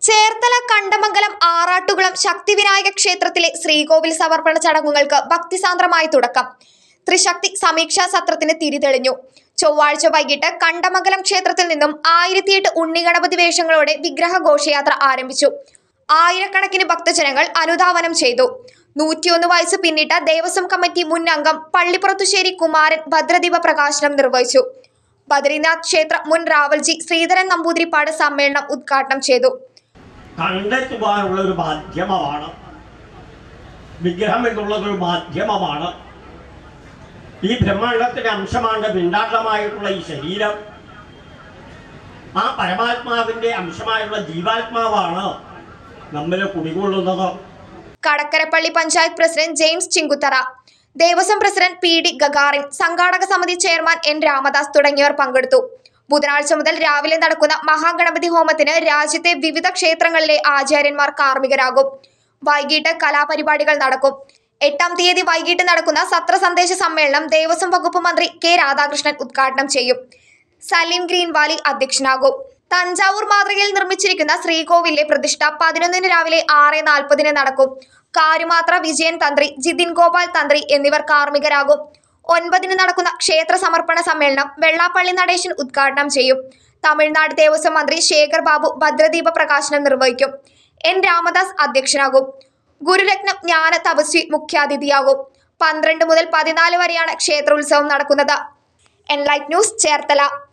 ചേർത്തല കണ്ടമംഗലം ആറാട്ടുകുളം ശക്തിവിനായക ക്ഷേത്രത്തിലെ ശ്രീകോവിൽ സമർപ്പണ ചടങ്ങുകൾക്ക് ഭക്തിസാന്ദ്രമായി തുടക്കം ത്രിശക്തി സമീക്ഷാ സത്രത്തിന് തിരിതെളിഞ്ഞു ചൊവ്വാഴ്ച വൈകിട്ട് കണ്ടമംഗലം ക്ഷേത്രത്തിൽ നിന്നും ആയിരത്തിയെട്ട് ഉണ്ണിഗണപതി വേഷങ്ങളോടെ വിഗ്രഹ ഘോഷയാത്ര ആരംഭിച്ചു ആയിരക്കണക്കിന് ഭക്തജനങ്ങൾ അനുധാവനം ചെയ്തു നൂറ്റിയൊന്ന് വയസ്സ് പിന്നിട്ട ദേവസ്വം കമ്മിറ്റി മുൻ അംഗം പള്ളിപ്പുറത്തുശ്ശേരി കുമാരൻ ഭദ്രദീപ പ്രകാശനം നിർവഹിച്ചു ബദ്രീനാഥ് ക്ഷേത്ര മുൻ റാവൽജി ശ്രീധരൻ നമ്പൂതിരിപ്പാട് സമ്മേളനം ഉദ്ഘാടനം ചെയ്തു കണ്ടെത്തുവാനുള്ള ഒരു മാധ്യമമാണ് വിഗ്രഹം എന്നുള്ളത് ഒരു മാധ്യമമാണ് ഈ ബ്രഹ്മാണ്ടത്തിന്റെ അംശമാണ് പിണ്ടാണ്ടമായിട്ടുള്ള ഈ ശരീരം ആ പരമാത്മാവിന്റെ അംശമായുള്ള ജീവാത്മാവാണ് നമ്മൾ കുടികൊള്ളുന്നത് Kadakkarappally panchayat president James Chinkuthara Devaswom president P D Gagarin സംഘാടക സമിതി ചെയർമാൻ എൻ രാമദാസ് തുടങ്ങിയവർ പങ്കെടുത്തു ബുധനാഴ്ച മുതൽ രാവിലെ നടക്കുന്ന മഹാഗണപതി ഹോമത്തിന് രാജ്യത്തെ വിവിധ ക്ഷേത്രങ്ങളിലെ ആചാര്യന്മാർ കാർമ്മികരാകും വൈകിട്ട് കലാപരിപാടികൾ നടക്കും എട്ടാം തീയതി വൈകിട്ട് നടക്കുന്ന സത്ര സന്ദേശ സമ്മേളനം ദേവസ്വം വകുപ്പ് മന്ത്രി കെ രാധാകൃഷ്ണൻ ഉദ്ഘാടനം ചെയ്യും സലീം ഗ്രീൻ വാലി അധ്യക്ഷനാകും തഞ്ചാവൂർ മാതൃകയിൽ നിർമ്മിച്ചിരിക്കുന്ന ശ്രീകോവിലെ പ്രതിഷ്ഠ പതിനൊന്നിന് രാവിലെ ആറ് നാൽപ്പതിന് നടക്കും കാരുമാത്ര വിജയൻ തന്ത്രി ജിതിൻ ഗോപാൽ തന്ത്രി എന്നിവർ കാർമ്മികരാകും ഒൻപതിന് നടക്കുന്ന ക്ഷേത്ര സമർപ്പണ സമ്മേളനം വെള്ളാപ്പള്ളി നടേശൻ ഉദ്ഘാടനം ചെയ്യും തമിഴ്നാട് ദേവസ്വം മന്ത്രി ശേഖർ ബാബു ഭദ്രദീപ പ്രകാശനം നിർവഹിക്കും എൻ രാമദാസ് അധ്യക്ഷനാകും ഗുരുരത്നം ജ്ഞാന തപസ്വി മുഖ്യാതിഥിയാകും പന്ത്രണ്ട് മുതൽ പതിനാല് വരെയാണ് ക്ഷേത്രോത്സവം നടക്കുന്നത് എൻലൈറ്റ് ന്യൂസ് ചേർത്തല